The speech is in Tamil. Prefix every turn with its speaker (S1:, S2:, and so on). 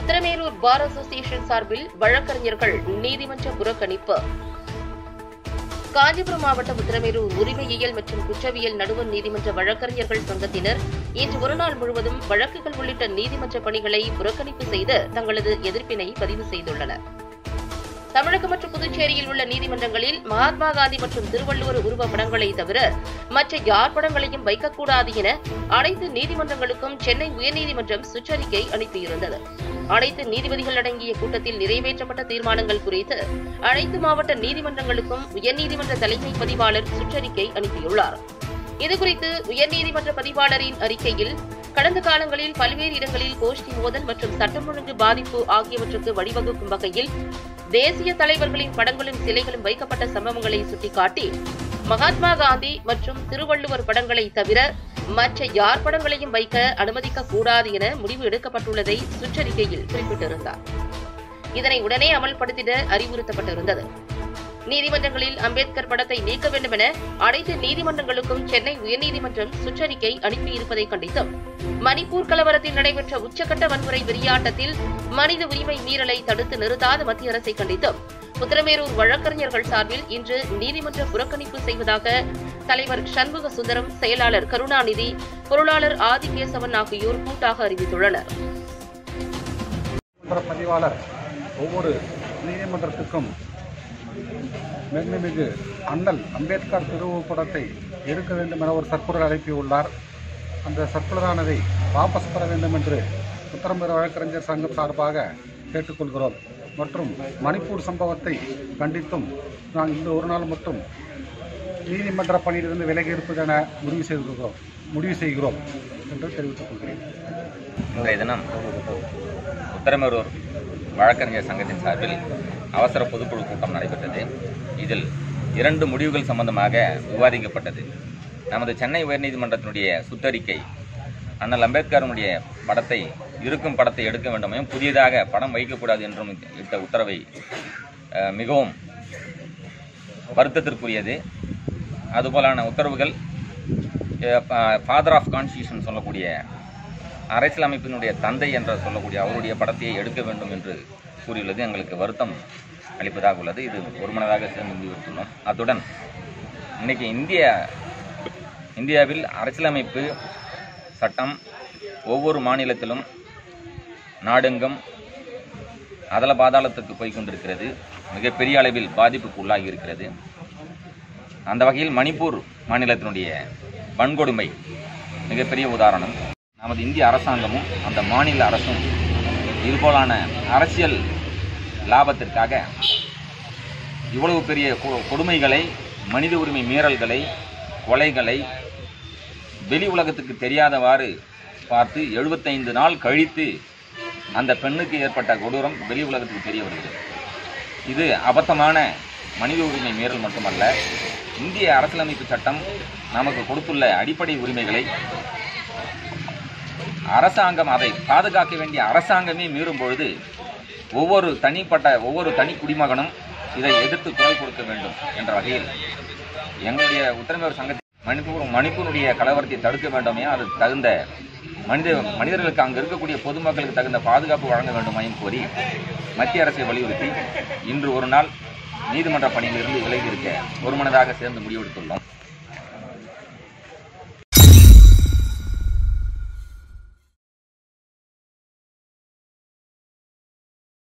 S1: உத்தரமேரூர் பார் அசோசியேஷன் சார்பில் வழக்கறிஞர்கள் நீதிமன்ற புறக்கணிப்பு காஞ்சிபுரம் மாவட்டம் உத்தரமேரூர் உரிமையியல் மற்றும் குற்றவியல் நடுவர் நீதிமன்ற வழக்கறிஞர்கள் சங்கத்தினர் இன்று ஒருநாள் முழுவதும் வழக்குகள் உள்ளிட்ட நீதிமன்ற பணிகளை புறக்கணிப்பு செய்து தங்களது எதிர்ப்பினை பதிவு செய்துள்ளனர் தமிழகம் மற்றும் புதுச்சேரியில் உள்ள நீதிமன்றங்களில் மகாத்மா காந்தி மற்றும் திருவள்ளுவர் உருவ படங்களை தவிர மற்ற யார் படங்களையும் வைக்கக்கூடாது என அனைத்து நீதிமன்றங்களுக்கும் சென்னை உயர்நீதிமன்றம் சுற்றறிக்கை அனுப்பியிருந்தது அனைத்து நீதிபதிகள் அடங்கிய கூட்டத்தில் நிறைவேற்றப்பட்ட தீர்மானங்கள் குறித்து அனைத்து மாவட்ட நீதிமன்றங்களுக்கும் உயர்நீதிமன்ற தலைமை பதிவாளர் சுற்றறிக்கை அனுப்பியுள்ளார் இதுகுறித்து உயர்நீதிமன்ற பதிவாளரின் அறிக்கையில் கடந்த காலங்களில் பல்வேறு இடங்களில் கோஷ்டி மோதல் மற்றும் சட்டம் ஒழுங்கு பாதிப்பு ஆகியவற்றுக்கு வழிவகுக்கும் வகையில் தேசிய தலைவர்களின் படங்களும் சிலைகளும் வைக்கப்பட்ட சம்பவங்களை சுட்டிக்காட்டி மகாத்மா காந்தி மற்றும் திருவள்ளுவர் படங்களை தவிர மற்ற யார் படங்களையும் வைக்க அனுமதிக்க கூடாது என முடிவு எடுக்கப்பட்டுள்ளதை சுற்றறிக்கையில் குறிப்பிட்டிருந்தார் இதனை உடனே அமல்படுத்திட அறிவுறுத்தப்பட்டிருந்தது நீதிமன்றங்களில் அம்பேத்கர் படத்தை நீக்க வேண்டும் என அனைத்து நீதிமன்றங்களுக்கும் சென்னை உயர்நீதிமன்றம் சுற்றறிக்கை அனுப்பியிருப்பதை கண்டித்தும் மணிப்பூர் கலவரத்தில் நடைபெற்ற உச்சக்கட்ட வன்முறை வெறியாட்டத்தில் மனித உரிமை மீறலை தடுத்து நிறுத்தாத மத்திய அரசை கண்டித்தும் உத்தரமேரூர் வழக்கறிஞர்கள் சார்பில் இன்று நீதிமன்ற புறக்கணிப்பு செய்வதாக தலைவர் சண்முக சுந்தரம் செயலாளர் கருணாநிதி பொருளாளர் ஆதிகேசவன் ஆகியோர் கூட்டாக அறிவித்துள்ளனர்
S2: நீதிமன்ற பதிவாளர் ஒவ்வொரு நீதிமன்றத்துக்கும் மென்மிகு அண்ணல் அம்பேத்கர் திருவுப்படத்தை எடுக்க வேண்டும் என ஒரு சர்க்குலர் அனுப்பியுள்ளார் அந்த சர்க்குலரானதை வாபஸ் பெற வேண்டும் என்று உத்தரம்பேர வழக்கறிஞர் சங்கம் சார்பாக கேட்டுக்கொள்கிறோம் மற்றும் மணிப்பூர் சம்பவத்தை கண்டித்தும் நான் இந்த ஒரு நாள் மட்டும் நீதிமன்ற பணியிலிருந்து விலகி இருப்பது என முடிவு செய்திருக்கிறோம் முடிவு செய்கிறோம் என்று தெரிவித்துக் கொள்கிறேன்
S3: இன்றைய தினம் உத்தரமேரூர் வழக்கறிஞர் சங்கத்தின் சார்பில் அவசர பொதுக்குழு கூட்டம் நடைபெற்றது இதில் இரண்டு முடிவுகள் சம்பந்தமாக விவாதிக்கப்பட்டது நமது சென்னை உயர்நீதிமன்றத்தினுடைய சுற்றறிக்கை அண்ணல் அம்பேத்கரனுடைய படத்தை இருக்கும் படத்தை எடுக்க வேண்டுமையும் புதியதாக படம் வைக்கக்கூடாது என்றும் இட்ட உத்தரவை அஹ், மிகவும் வருத்தத்திற்குரியது அதுபோலான உத்தரவுகள் ஃபாதர் ஆஃப் கான்ஸ்டியூஷன் சொல்லக்கூடிய அரசியலமைப்பினுடைய தந்தை என்ற சொல்லக்கூடிய அவருடைய படத்தையே எடுக்க வேண்டும் என்று கூறியுள்ளது எங்களுக்கு வருத்தம் அளிப்பதாக உள்ளது இது ஒருமனதாக சேர்ந்து முடிவெடுத்துள்ளோம் அத்துடன் இன்னைக்கு இந்திய இந்தியாவில் அரசியலமைப்பு சட்டம் ஒவ்வொரு மாநிலத்திலும் நாடெங்கும் அதல பாதாளத்துக்கு போய் கொண்டிருக்கிறது மிகப்பெரிய அளவில் பாதிப்புக்கு உள்ளாகி இருக்கிறது அந்த வகையில் மணிப்பூர் மாநிலத்தினுடைய வன்கொடுமை மிகப்பெரிய உதாரணம் நமது இந்திய அரசாங்கமும் அந்த மாநில அரசும் இதுபோலான அரசியல் லாபத்திற்காக இவ்வளவு பெரிய கொ- கொடுமைகளை மனித உரிமை மீறல்களை கொலைகளை வெளி உலகத்துக்கு தெரியாதவாறு பார்த்து எழுபத்தைந்து நாள் கழித்து அந்த பெண்ணுக்கு ஏற்பட்ட கொடூரம் வெளி உலகத்துக்கு தெரிய வருகிறது இது அபத்தமான மனித உரிமை மீறல் மட்டுமல்ல இந்திய அரசியலமைப்பு சட்டம் நமக்கு கொடுத்துள்ள அடிப்படை உரிமைகளை அரசாங்கம் அதை பாதுகாக்க வேண்டிய அரசாங்கமே மீறும் பொழுது ஒவ்வொரு தனிப்பட்ட ஒவ்வொரு தனி குடிமகனும் இதை எதிர்த்து குரல் கொடுக்க வேண்டும் என்ற வகையில் எங்களுடைய உத்தரமேரூர் சங்கத்தில் மணிப்பூர் மணிப்பூருடைய கலவரத்தை தடுக்க வேண்டுமே அது தகுந்த மனித மனிதர்களுக்கு அங்கு இருக்கக்கூடிய பொதுமக்களுக்கு தகுந்த பாதுகாப்பு வழங்க வேண்டுமையும் கோரி மத்திய அரசை வலியுறுத்தி இன்று ஒரு நாள் நீதிமன்ற பணியிலிருந்து விலகி இருக்க ஒருமனதாக சேர்ந்து முடிவெடுத்துள்ளோம்